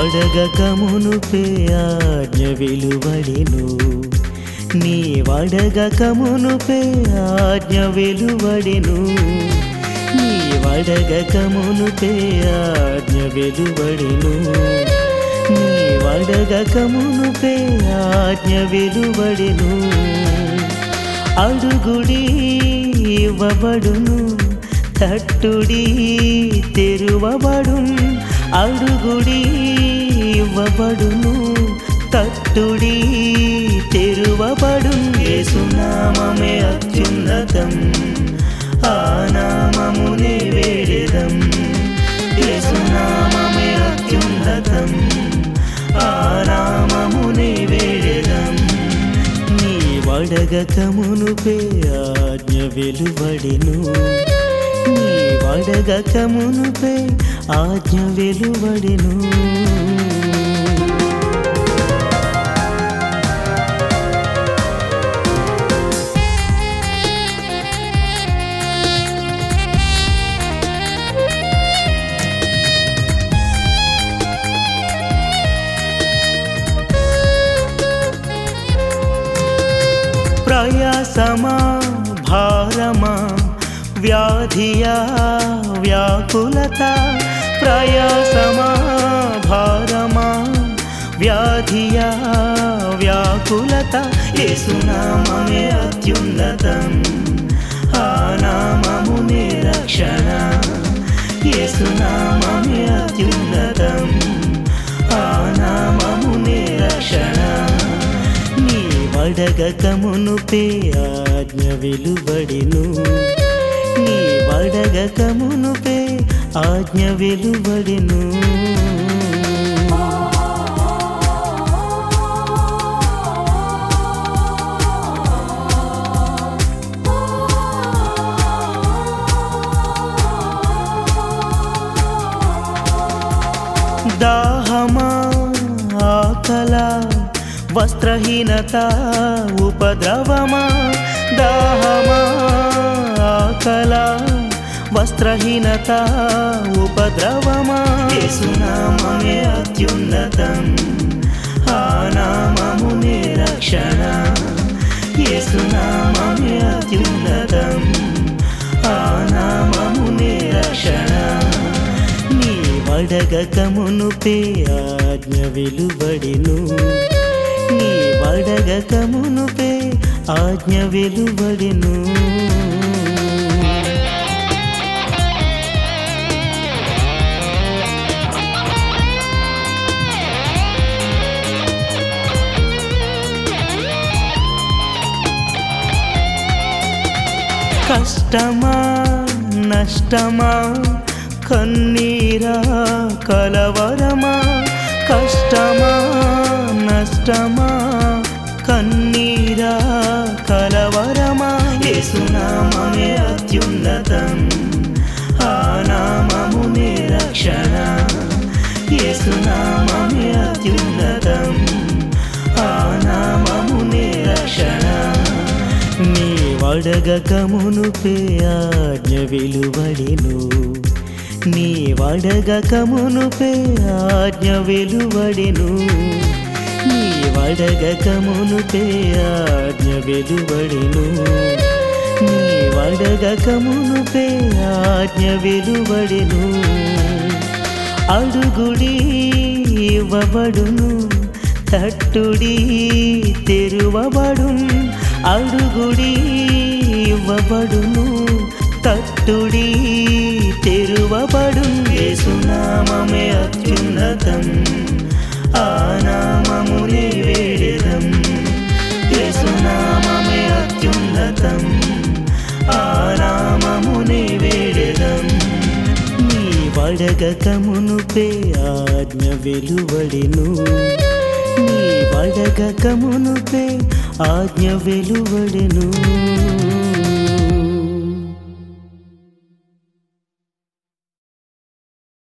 వడగకమునుపే ఆజ్ఞ వెలువడెను నీ వడగకమునుపే ఆజ్ఞ వెలువడెను నీ వడగకమునుపే ఆజ్ఞ వెలువడెను నీ వడగకమునుపే ఆజ్ఞ వెలువడెను అడుగుడి ఇవ్వబడును తట్టుడి తెరువబడు అడుగుడి ఇవ్వబడును తట్టుడి తెరువబడు యేసునామమే అత్యున్నతం ఆ నామమునే వేడెదం యేసునామమే అత్యున్నతం ఆ నామమునే వేడెదం నీ వడగకమునుపే ఆజ్ఞ వెలువడెను నీ వడగకమునుపే ఆజ్ఞ వెలువడెను ప్రయాసమా భారమా వ్యాధియా వ్యాకులత ప్రయాసమా భారమా వ్యాధియా వ్యాకులత యేసునామమే అత్యున్నతం ఆ నామమునే రక్షణ యేసునామమే అత్యున్నతం ఆ నామమునే రక్షణ నీ వడగకమునుపే ఆజ్ఞ వెలువడెను నీ వడగకమునుపే ఆజ్ఞ వెలువడెను దాహమా ఆకల వస్త్రహీనత ఉపద్రవమా దాహమా ఆకల వస్త్రహీనత ఉపద్రవమా యేసునామమే అత్యున్నతం ఆ నామమునే రక్షణ యేసునామమే అత్యున్నతం ఆ నామమునే రక్షణ నీ వడగకమునుపే ఆజ్ఞ వెలువడెను నీ వడగకమునుపే ఆజ్ఞ వెలువడెను కష్టమా నష్టమా కన్నీరా కలవరమా కష్టమా నష్టమా కన్నీరా కలవరమా యేసునామమే అత్యున్నతం ఆ నామమునే రక్షణ యేసునామమే అత్యున్నతం ఆ నామమునే రక్షణ నీ వడగకమునుపే ఆజ్ఞ వెలువడెను నీ వడగకమునుపే ఆజ్ఞ వెలువడెను నీ వడగకమునుపే ఆజ్ఞ వెలువడెను నీ వడగకమునుపే ఆజ్ఞ వెలువడెను అడుగుడి ఇవ్వబడును తట్టుడి తెరువబడు అడుగుడి ఇవ్వబడును తట్టుడి తెరువబడు యేసునామమే అత్యున్నతం ఆ నామమునే వేడెదం యేసునామమే అత్యున్నతం ఆ నామమునే వేడెదం నీ వడగకమునుపే ఆజ్ఞ వెలువడెను నీ వడగకమునుపే ఆజ్ఞ వెలువడెను